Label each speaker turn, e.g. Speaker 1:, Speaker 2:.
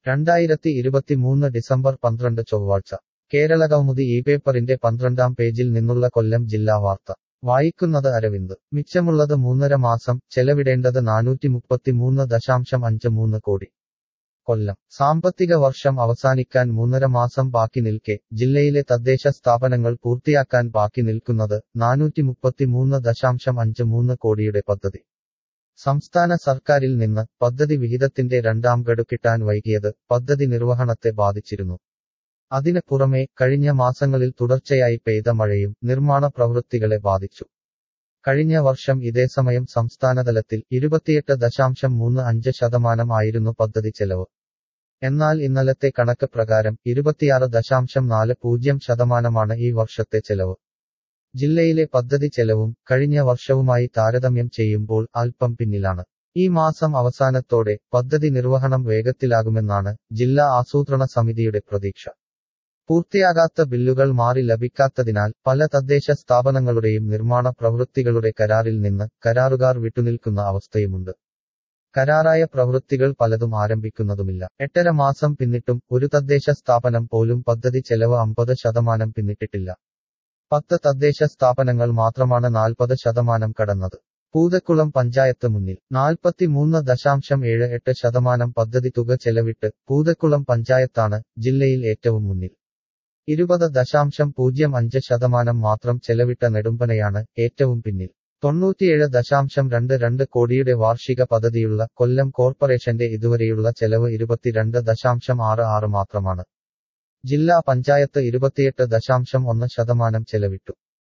Speaker 1: രണ്ടായിരത്തി ഇരുപത്തിമൂന്ന് ഡിസംബർ പന്ത്രണ്ട് ചൊവ്വാഴ്ച കേരളകൗമുദി ഈ പേപ്പറിന്റെ പന്ത്രണ്ടാം പേജിൽ നിന്നുള്ള കൊല്ലം ജില്ലാ വാർത്ത വായിക്കുന്നത് അരവിന്ദ് മിച്ചമുള്ളത് മൂന്നര മാസം ചെലവിടേണ്ടത് നാനൂറ്റി മുപ്പത്തിമൂന്ന് ദശാംശം അഞ്ച് മൂന്ന് കോടി കൊല്ലം സാമ്പത്തിക വർഷം അവസാനിക്കാൻ മൂന്നര മാസം ബാക്കി നിൽക്കെ ജില്ലയിലെ തദ്ദേശ സ്ഥാപനങ്ങൾ പൂർത്തിയാക്കാൻ ബാക്കി നിൽക്കുന്നത് നാനൂറ്റി മുപ്പത്തിമൂന്ന് ദശാംശം അഞ്ച് മൂന്ന് കോടിയുടെ പദ്ധതി സംസ്ഥാന സർക്കാരിൽ നിന്ന് പദ്ധതി വിഹിതത്തിന്റെ രണ്ടാം ഗഡു കിട്ടാൻ വൈകിയത് പദ്ധതി നിർവഹണത്തെ ബാധിച്ചിരുന്നു അതിന് പുറമെ കഴിഞ്ഞ മാസങ്ങളിൽ തുടർച്ചയായി പെയ്ത മഴയും നിർമ്മാണ പ്രവൃത്തികളെ ബാധിച്ചു കഴിഞ്ഞ വർഷം ഇതേസമയം സംസ്ഥാനതലത്തിൽ ഇരുപത്തിയെട്ട് ദശാംശം മൂന്ന് അഞ്ച് ശതമാനം ആയിരുന്നു പദ്ധതി ചെലവ് എന്നാൽ ഇന്നലത്തെ കണക്ക് പ്രകാരം ഇരുപത്തിയാറ് ദശാംശം നാല് പൂജ്യം ശതമാനമാണ് ഈ വർഷത്തെ ചെലവ് ജില്ലയിലെ പദ്ധതി ചെലവും കഴിഞ്ഞ വർഷവുമായി താരതമ്യം ചെയ്യുമ്പോൾ അല്പം പിന്നിലാണ് ഈ മാസം അവസാനത്തോടെ പദ്ധതി നിർവഹണം വേഗത്തിലാകുമെന്നാണ് ജില്ലാ ആസൂത്രണ സമിതിയുടെ പ്രതീക്ഷ പൂർത്തിയാകാത്ത ബില്ലുകൾ മാറി ലഭിക്കാത്തതിനാൽ പല തദ്ദേശ സ്ഥാപനങ്ങളുടെയും നിർമ്മാണ പ്രവൃത്തികളുടെ കരാറിൽ നിന്ന് കരാറുകാർ വിട്ടുനിൽക്കുന്ന അവസ്ഥയുമുണ്ട് കരാറായ പ്രവൃത്തികൾ പലതും ആരംഭിക്കുന്നതുമില്ല എട്ടര മാസം പിന്നിട്ടും ഒരു തദ്ദേശ സ്ഥാപനം പോലും പദ്ധതി ചെലവ് അമ്പത് ശതമാനം പിന്നിട്ടിട്ടില്ല പത്ത് തദ്ദേശ സ്ഥാപനങ്ങൾ മാത്രമാണ് നാൽപ്പത് ശതമാനം കടന്നത് പൂതക്കുളം പഞ്ചായത്ത് മുന്നിൽ നാൽപ്പത്തിമൂന്ന് ദശാംശം ഏഴ് എട്ട് ശതമാനം പദ്ധതി തുക ചെലവിട്ട് പൂതക്കുളം പഞ്ചായത്താണ് ജില്ലയിൽ ഏറ്റവും മുന്നിൽ ഇരുപത് ദശാംശം പൂജ്യം അഞ്ച് ശതമാനം മാത്രം ചെലവിട്ട നെടുമ്പനയാണ് ഏറ്റവും പിന്നിൽ തൊണ്ണൂറ്റിയേഴ് ദശാംശം രണ്ട് രണ്ട് കോടിയുടെ വാർഷിക പദ്ധതിയുള്ള കൊല്ലം കോർപ്പറേഷന്റെ ഇതുവരെയുള്ള ചെലവ് ഇരുപത്തിരണ്ട് ദശാംശം ആറ് ആറ് മാത്രമാണ് ജില്ലാ പഞ്ചായത്ത് ഇരുപത്തിയെട്ട് ദശാംശം ഒന്ന് ശതമാനം ചെലവിട്ടു